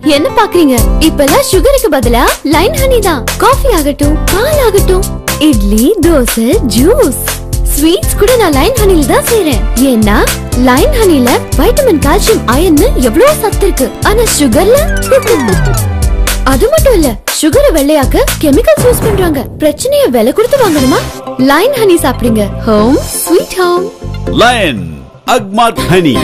என்ன பாக்குறீங்க இப்பெல்லாம் சுகருக்கு பதிலா லைன் ஹனி தான் காஃபி ஆகட்டும் பால் ஆகட்டும் இட்லி தோசை ஜூஸ் ஸ்வீட்ஸ் கூட நான் லைன் ஹனில தான் செய்றேன் ஏன்னா லைன் ஹனில வைட்டமின் கால்சியம் அயன் எவ்வளவு சத்து இருக்கு ஆனா சுகர்ல அது மட்டும் இல்ல சுகரை வெள்ளையாக்க கெமிக்கல்ஸ் யூஸ் பண்றாங்க பிரச்சனைய விலை கொடுத்து வாங்கணுமா லைன் ஹனி சாப்பிடுங்க home sweet home Lion Agmark honey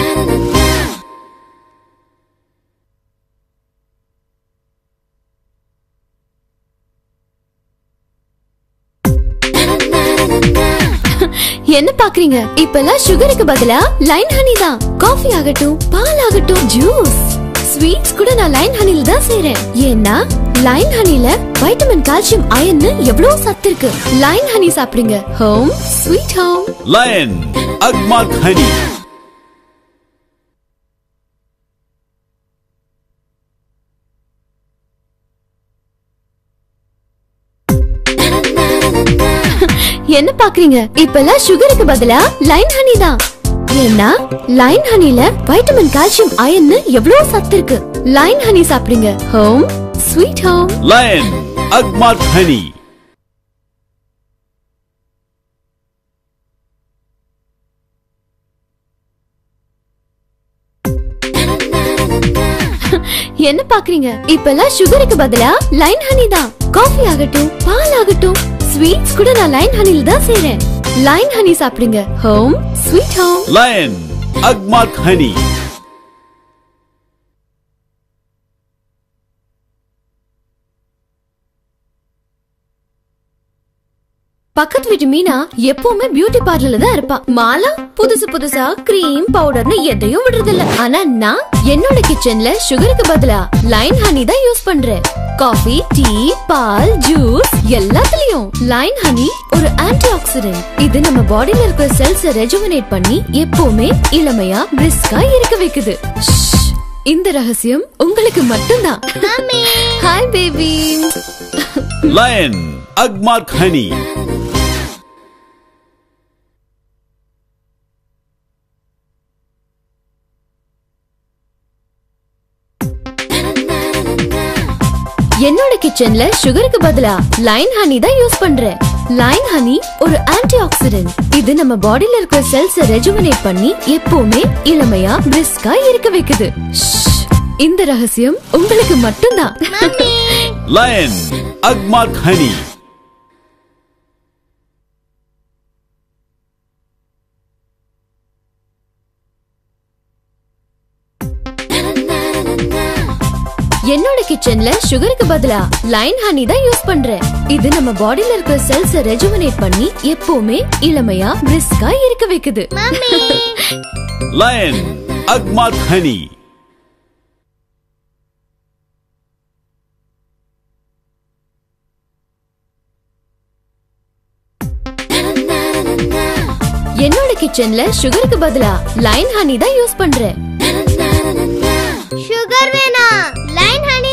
என்ன பாக்குறீங்க இப்பெல்லாம் சுகருக்கு பதிலா லைன் ஹனி தான் காஃபி ஆகட்டும் பால் ஆகட்டும் ஜூஸ் ஸ்வீட்ஸ் கூட நான் லைன் ஹனில தான் செய்றேன் ஏன்னா லைன் ஹனில வைட்டமின் கால்சியம் அயன் எவ்வளவு சத்து இருக்கு லைன் ஹனி சாப்பிடுங்க home sweet home Lion Agmark honey என்ன பாக்குறீங்க இப்பெல்லாம் சுகருக்கு பதிலா லைன் ஹனி தான் ஏன்னா லைன் ஹனில வைட்டமின் கால்சியம் அயன் எவ்வளவு சத்து இருக்கு லைன் ஹனி சாப்பிடுங்க home sweet home Lion Agmark honey என்ன பாக்குறீங்க இப்பெல்லாம் சுகருக்கு பதிலா லைன் ஹனி தான் காஃபி ஆகட்டும் பால் ஆகட்டும் ஸ்வீட்ஸ் கூட நான் லைன் ஹனில தான் செய்றேன் லைன் ஹனி சாப்பிடுங்க home sweet home Lion Agmark honey பக்கத்து வீட்டு மீனா எப்பவுமே பியூட்டி பார்லர்ல தான் இருப்பா மாலா புதுசு புதுசா கிரீம் பவுடர்னு எதையும் விடுறது இல்ல ஆனா நான் என்னோட கிச்சன்ல சுகருக்கு பதிலா லைன் ஹனி தான் யூஸ் பண்றேன் காஃபி டீ பால் ஜூஸ் எல்லாத்துலயும் லைன் ஹனி ஒரு ஆன்டி ஆக்சிடென்ட் இது நம்ம பாடியில இருக்கிற செல்ஸ் ரெஜுவனேட் பண்ணி எப்பவுமே இளமையா பிரிஸ்கா இருக்க வைக்குது ஷ்ஷ். இந்த ரகசியம் உங்களுக்கு மட்டும்தான் hi baby Lion Agmark honey என்னோட கிச்சன்ல சுகருக்கு பதிலா லைன் ஹனி தான் யூஸ் பண்றேன் லைன் ஹனி ஒரு ஆன்டி ஆக்சிடென்ட் இது நம்ம பாடியில இருக்கிற செல்ஸ் ரெஜுவனேட் பண்ணி எப்பவுமே இளமையா பிரிஸ்கா இருக்க வைக்குது ஷ்ஷ். இந்த ரகசியம் உங்களுக்கு மட்டும்தான் லயன் அக்மார்க் ஹனி என்னோட கிச்சன்ல சுகருக்கு பதிலா லைன் ஹனி தான் யூஸ் பண்றேன் இது நம்ம பாடியில இருக்கிற செல்ஸ் ரெஜுவனேட் பண்ணி எப்பவுமே இளமையா பிரிஸ்கா இருக்க வைக்குது லயன் அக்மார்க் ஹனி என்னோட கிச்சன்ல சுகருக்கு பதிலா லைன் ஹனி தான் யூஸ் பண்றேன் சுகர் வேணாம் லைன் ஹனி